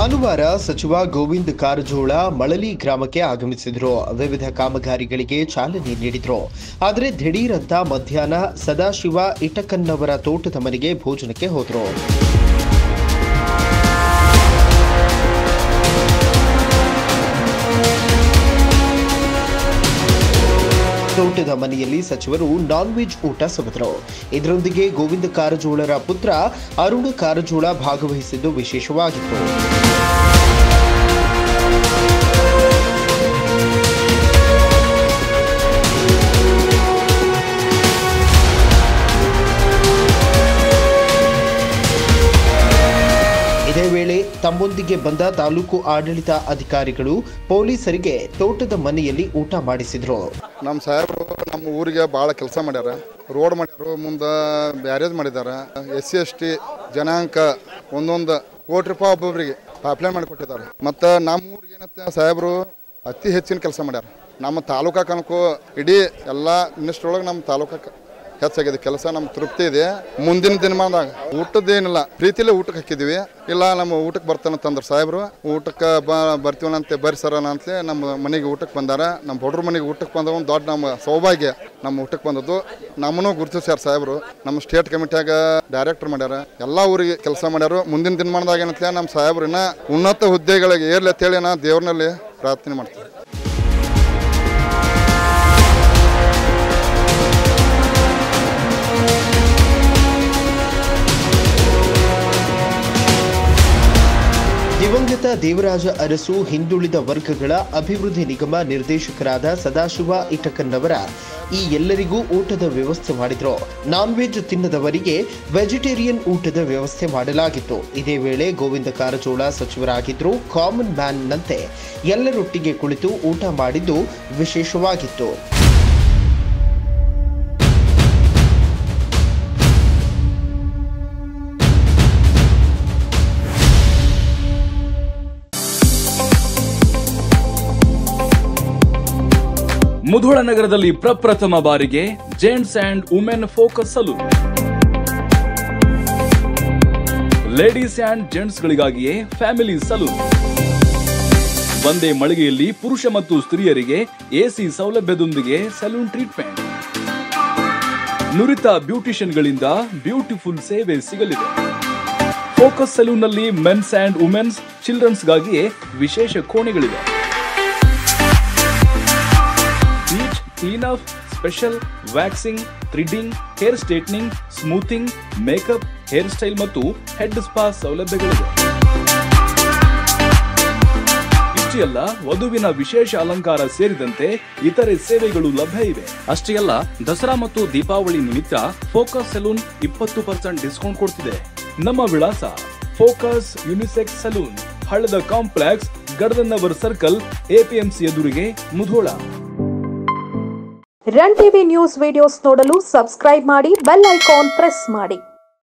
ಭಾನುವಾರ ಸಚಿವ ಗೋವಿಂದ್ ಕಾರಜೋಳ ಮಳಲಿ ಗ್ರಾಮಕ್ಕೆ ಆಗಮಿಸಿದ್ರು ವಿವಿಧ ಕಾಮಗಾರಿಗಳಿಗೆ ಚಾಲನೆ ನೀಡಿದ್ರು ಆದರೆ ದಿಢೀರಂತ ಮಧ್ಯಾಹ್ನ ಸದಾಶಿವ ಇಟಕನ್ನವರ ತೋಟದ ಮನೆಗೆ ಭೋಜನಕ್ಕೆ ಹೋದ್ರು ತೋಟದ ಮನೆಯಲ್ಲಿ ಸಚಿವರು ನಾನ್ ವೆಜ್ ಊಟ ಸವಿದ್ರು ಇದರೊಂದಿಗೆ ಗೋವಿಂದ ಕಾರಜೋಳರ ಪುತ್ರ ಅರುಣ ಕಾರಜೋಳ ಭಾಗವಹಿಸಿದ್ದು ವಿಶೇಷವಾಗಿತ್ತು ಇದೇ ವೇಳೆ ತಮ್ಮೊಂದಿಗೆ ಬಂದ ತಾಲೂಕು ಆಡಳಿತ ಅಧಿಕಾರಿಗಳು ಪೊಲೀಸರಿಗೆ ತೋಟದ ಮನೆಯಲ್ಲಿ ಊಟ ಮಾಡಿಸಿದ್ರು ನಮ್ಮ ಸಾಹೇಬರು ನಮ್ಮ ಊರಿಗೆ ಭಾಳ ಕೆಲಸ ಮಾಡ್ಯಾರ ರೋಡ್ ಮಾಡ್ಯಾರು ಮುಂದೆ ಬ್ಯಾರೇಜ್ ಮಾಡಿದ್ದಾರೆ ಎಸ್ ಸಿ ಎಸ್ ಟಿ ಜನಾಂಕ ಒಂದೊಂದು ಕೋಟಿ ರೂಪಾಯಿ ಒಬ್ಬೊಬ್ಬರಿಗೆ ಪಾಪ್ಲೈನ್ ಮಾಡಿಕೊಟ್ಟಿದ್ದಾರೆ ಮತ್ತು ನಮ್ಮ ಊರಿಗೆ ಏನತ್ತೆ ಸಾಹೇಬರು ಅತಿ ಹೆಚ್ಚಿನ ಕೆಲಸ ಮಾಡ್ಯಾರ ನಮ್ಮ ತಾಲೂಕಾ ಕನಕು ಇಡೀ ಎಲ್ಲ ಮಿನಿಸ್ಟ್ರೊಳಗೆ ನಮ್ಮ ತಾಲೂಕಕ್ಕೆ ಹೆಚ್ಚಾಗಿದೆ ಕೆಲಸ ನಮ್ಮ ತೃಪ್ತಿ ಇದೆ ಮುಂದಿನ ದಿನಮಾನದಾಗ ಊಟದ್ದೇನಿಲ್ಲ ಪ್ರೀತಿಲೇ ಊಟಕ್ಕೆ ಹಾಕಿದ್ವಿ ಇಲ್ಲ ನಮ್ಮ ಊಟಕ್ಕೆ ಬರ್ತಾನಂತಂದ್ರೆ ಸಾಹೇಬರು ಊಟಕ್ಕೆ ಬ ಬರ್ತೀವನಂತೆ ಬರ್ರಿ ಸರ ಅಂತಲೇ ನಮ್ಮ ಮನೆಗೆ ಊಟಕ್ಕೆ ಬಂದಾರ ನಮ್ಮ ಬಡ್ರ ಮನೆಗೆ ಊಟಕ್ಕೆ ಬಂದ ಒಂದು ದೊಡ್ಡ ನಮ್ಮ ಸೌಭಾಗ್ಯ ನಮ್ಮ ಊಟಕ್ಕೆ ಬಂದದ್ದು ನಮ್ಮನ್ನು ಗುರುತಿಸ್ಯಾರ ಸಾಹೇಬರು ನಮ್ಮ ಸ್ಟೇಟ್ ಕಮಿಟಿಯಾಗ ಡೈರೆಕ್ಟರ್ ಮಾಡ್ಯಾರ ಎಲ್ಲ ಊರಿಗೆ ಕೆಲಸ ಮಾಡ್ಯಾರು ಮುಂದಿನ ದಿನಮಾನದಾಗ ಏನಂತಲೇ ನಮ್ಮ ಸಾಹೇಬ್ರು ಇನ್ನ ಉನ್ನತ ಹುದ್ದೆಗಳಿಗೆ ಏರ್ಲಿ ಅಂತೇಳಿ ನಾ ದೇವ್ರನಲ್ಲಿ ಪ್ರಾರ್ಥನೆ ಮಾಡ್ತೀನಿ ದಿವಂಗತ ದೇವರಾಜ ಅರಸು ಹಿಂದುಳಿದ ವರ್ಗಗಳ ಅಭಿವೃದ್ಧಿ ನಿಗಮ ನಿರ್ದೇಶಕರಾದ ಸದಾಶಿವ ಇಟಕನ್ನವರ ಈ ಎಲ್ಲರಿಗೂ ಊಟದ ವ್ಯವಸ್ಥೆ ಮಾಡಿದ್ರು ನಾನ್ ವೆಜ್ ತಿನ್ನದವರಿಗೆ ವೆಜಿಟೇರಿಯನ್ ಊಟದ ವ್ಯವಸ್ಥೆ ಮಾಡಲಾಗಿತ್ತು ಇದೇ ವೇಳೆ ಗೋವಿಂದ ಕಾರಜೋಳ ಸಚಿವರಾಗಿದ್ರು ಕಾಮನ್ ಮ್ಯಾನ್ನಂತೆ ಎಲ್ಲರೊಟ್ಟಿಗೆ ಕುಳಿತು ಊಟ ಮಾಡಿದ್ದು ವಿಶೇಷವಾಗಿತ್ತು ಮುಧೋಳ ನಗರದಲ್ಲಿ ಪ್ರಪ್ರಥಮ ಬಾರಿಗೆ gents and women Focus salon ladies and gents ಗಳಿಗಾಗಿಯೇ ಫ್ಯಾಮಿಲಿ ಸಲೂನ್ ಒಂದೇ ಮಳಿಗೆಯಲ್ಲಿ ಪುರುಷ ಮತ್ತು ಸ್ತ್ರೀಯರಿಗೆ ಎಸಿ ಸೌಲಭ್ಯದೊಂದಿಗೆ ಸಲೂನ್ ಟ್ರೀಟ್ಮೆಂಟ್ ನುರಿತ ಬ್ಯೂಟಿಷಿಯನ್ಗಳಿಂದ ಬ್ಯೂಟಿಫುಲ್ ಸೇವೆ ಸಿಗಲಿದೆ ಫೋಕಸ್ ಸಲೂನ್ನಲ್ಲಿ ಮೆನ್ಸ್ ಅಂಡ್ ವುಮೆನ್ಸ್ ಚಿಲ್ಡ್ರನ್ಸ್ಗಾಗಿಯೇ ವಿಶೇಷ ಕೋಣೆಗಳಿವೆ bleach clean up special waxing threading hair straightening smoothing makeup hair style ಮತ್ತು ಹೆಡ್ ಸ್ಪಾ ಸೌಲಭ್ಯಗಳಿವೆ ಇಷ್ಟೇ ಅಲ್ಲ ವಧುವಿನ ವಿಶೇಷ ಅಲಂಕಾರ ಸೇರಿದಂತೆ ಇತರೆ ಸೇವೆಗಳು ಲಭ್ಯ ಇವೆ ಅಷ್ಟೇ ಅಲ್ಲ ದಸರಾ ಮತ್ತು ದೀಪಾವಳಿ ನಿಮಿತ್ತ ಫೋಕಸ್ ಸಲೂನ್ ಇಪ್ಪತ್ತು ಪರ್ಸೆಂಟ್ ಡಿಸ್ಕೌಂಟ್ ಕೊಡ್ತಿದೆ ನಮ್ಮ ವಿಳಾಸ ಫೋಕಸ್ ಯುನಿಸೆಕ್ಸ್ ಸಲೂನ್ ಹಳ್ಳದ ಕಾಂಪ್ಲೆಕ್ಸ್ ಗಡದನ್ನವರ್ ಸರ್ಕಲ್ ಎಪಿಎಂಸಿ ಎದುರಿಗೆ Mudhol run TV news videos ನೋಡಲು ಸಬ್ಸ್ಕ್ರೈಬ್ ಮಾಡಿ ಬೆಲ್ ಐಕಾನ್ ಪ್ರೆಸ್ ಮಾಡಿ